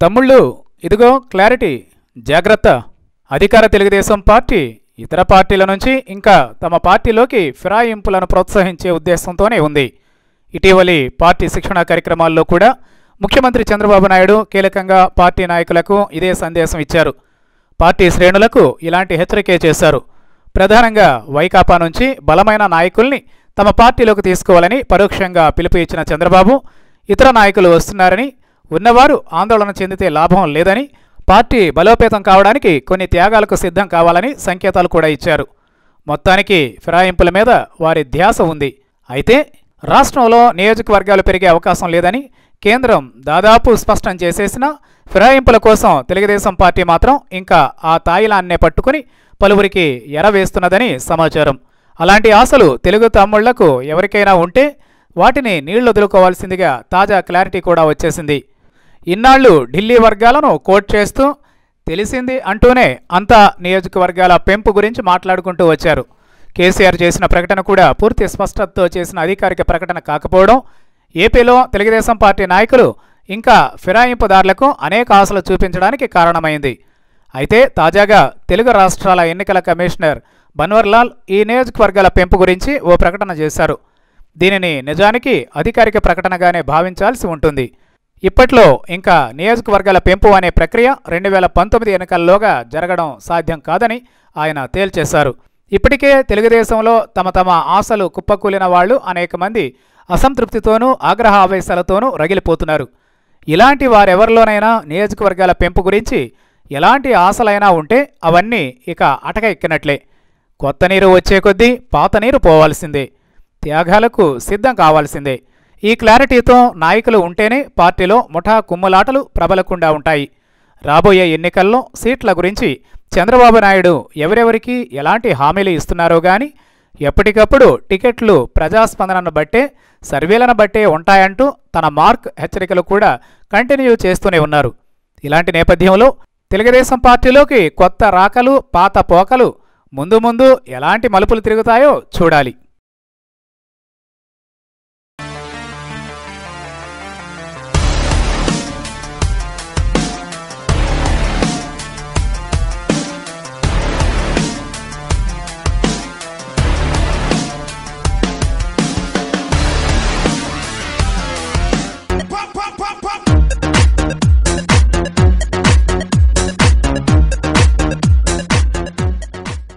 తమ్ముళ్ళు ఇదిగో క్లారిటీ జాగ్రత్త అధికార తెలుగుదేశం పార్టీ ఇతర పార్టీల నుంచి ఇంకా తమ పార్టీలోకి ఫిరాయింపులను ప్రోత్సహించే ఉద్దేశంతోనే ఉంది ఇటీవలి పార్టీ శిక్షణ కార్యక్రమాల్లో కూడా ముఖ్యమంత్రి చంద్రబాబు నాయుడు కీలకంగా పార్టీ నాయకులకు ఇదే సందేశం ఇచ్చారు పార్టీ శ్రేణులకు ఇలాంటి హెచ్చరికే చేశారు ప్రధానంగా వైకాపా నుంచి బలమైన నాయకుల్ని తమ పార్టీలోకి తీసుకోవాలని పరోక్షంగా పిలుపు ఇచ్చిన చంద్రబాబు ఇతర నాయకులు వస్తున్నారని ఉన్నవారు ఆందోళన చెందితే లాభం లేదని పార్టీ బలోపేతం కావడానికి కొన్ని త్యాగాలకు సిద్ధం కావాలని సంకేతాలు కూడా ఇచ్చారు మొత్తానికి ఫిరాయింపుల మీద వారి ధ్యాస ఉంది అయితే రాష్ట్రంలో నియోజకవర్గాలు పెరిగే అవకాశం లేదని కేంద్రం దాదాపు స్పష్టం చేసేసిన ఫిరాయింపుల కోసం తెలుగుదేశం పార్టీ మాత్రం ఇంకా ఆ తాయిలాన్నే పట్టుకుని పలువురికి ఎరవేస్తున్నదని సమాచారం అలాంటి ఆశలు తెలుగు తమ్ముళ్లకు ఎవరికైనా ఉంటే వాటిని నీళ్లు వదులుకోవాల్సిందిగా తాజా క్లారిటీ కూడా వచ్చేసింది ఇన్నాళ్లు ఢిల్లీ వర్గాలను కోట్ చేస్తూ తెలిసింది అంటూనే అంతా నియోజకవర్గాల పెంపు గురించి మాట్లాడుకుంటూ వచ్చారు కేసీఆర్ చేసిన ప్రకటన కూడా పూర్తి స్పష్టతతో చేసిన అధికారిక ప్రకటన కాకపోవడం ఏపీలో తెలుగుదేశం పార్టీ నాయకులు ఇంకా ఫిరాయింపుదారులకు అనేక ఆశలు చూపించడానికి కారణమైంది అయితే తాజాగా తెలుగు రాష్ట్రాల ఎన్నికల కమిషనర్ బన్వర్లాల్ ఈ నియోజకవర్గాల పెంపు గురించి ఓ ప్రకటన చేశారు దీనిని నిజానికి అధికారిక ప్రకటనగానే భావించాల్సి ఉంటుంది ఇప్పట్లో ఇంకా నియోజకవర్గాల పెంపు అనే ప్రక్రియ రెండు వేల పంతొమ్మిది ఎన్నికల్లోగా జరగడం సాధ్యం కాదని ఆయన తేల్చేశారు ఇప్పటికే తెలుగుదేశంలో తమ తమ ఆశలు కుప్పకూలిన వాళ్ళు అనేక మంది అసంతృప్తితోనూ ఆగ్రహ ఆవేశాలతోనూ రగిలిపోతున్నారు ఇలాంటి వారెవరిలోనైనా నియోజకవర్గాల పెంపు గురించి ఎలాంటి ఆశలైనా ఉంటే అవన్నీ ఇక అటక ఎక్కినట్లే కొత్త నీరు వచ్చే కొద్దీ పాత నీరు పోవాల్సిందే త్యాగాలకు సిద్ధం కావాల్సిందే ఈ క్లారిటీతో నాయకులు ఉంటేనే పార్టీలో ముఠా కుమ్ములాటలు ప్రబలకుండా ఉంటాయి రాబోయే ఎన్నికల్లో సీట్ల గురించి చంద్రబాబు నాయుడు ఎవరెవరికి ఎలాంటి హామీలు ఇస్తున్నారో గాని ఎప్పటికప్పుడు టికెట్లు ప్రజాస్పందనను బట్టే సర్వేలను బట్టే ఉంటాయంటూ తన మార్క్ హెచ్చరికలు కూడా కంటిన్యూ చేస్తూనే ఉన్నారు ఇలాంటి నేపథ్యంలో తెలుగుదేశం పార్టీలోకి కొత్త రాకలు పాత పోకలు ముందు ముందు ఎలాంటి మలుపులు తిరుగుతాయో చూడాలి